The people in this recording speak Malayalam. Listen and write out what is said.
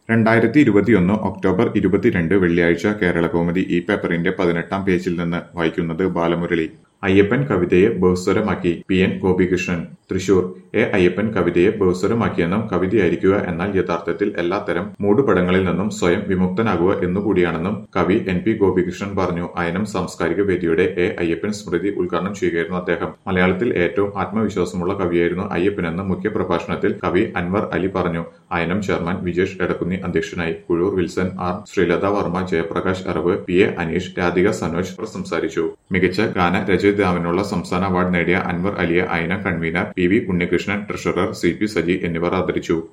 രണ്ടായിരത്തി ഇരുപത്തിയൊന്ന് ഒക്ടോബർ ഇരുപത്തിരണ്ട് വെള്ളിയാഴ്ച കേരളകൗമുദി ഈ പേപ്പറിന്റെ പതിനെട്ടാം പേജിൽ നിന്ന് വായിക്കുന്നത് ബാലമുരളി അയ്യപ്പൻ കവിതയെ ബഹുസ്വരമാക്കി P N Gopikrishnan Thrissur A Ayyappan കവിതയെ ബഹുസ്വരമാക്കിയെന്നും കവിതയായിരിക്കുക എന്നാൽ യഥാർത്ഥത്തിൽ എല്ലാത്തരം മൂടുപടങ്ങളിൽ നിന്നും സ്വയം വിമുക്തനാകുക എന്നുകൂടിയാണെന്നും കവി എൻ പി ഗോപികൃഷ്ണൻ പറഞ്ഞു അയനം സാംസ്കാരിക വേദിയുടെ എ അയ്യപ്പൻ സ്മൃതി ഉദ്ഘാടനം ചെയ്യുകയായിരുന്നു അദ്ദേഹം മലയാളത്തിൽ ഏറ്റവും ആത്മവിശ്വാസമുള്ള കവിയായിരുന്നു അയ്യപ്പനെന്ന് മുഖ്യപ്രഭാഷണത്തിൽ കവി അൻവർ അലി പറഞ്ഞു അയനം ചെയർമാൻ വിജേഷ് എടക്കുന്നി അധ്യക്ഷനായി Kuzhur Wilson R Sreelatha Varma Jayaprakash Aravu P A Aneesh Radhika Sanoj സംസാരിച്ചു മികച്ച ഗാന രചയിതാവിനുള്ള സംസ്ഥാന അവാർഡ് നേടിയ അൻവർ അലിയെ Ayana convener P V Unnikrishnan treasurer C P Saji എന്നിവർ ആദരിച്ചു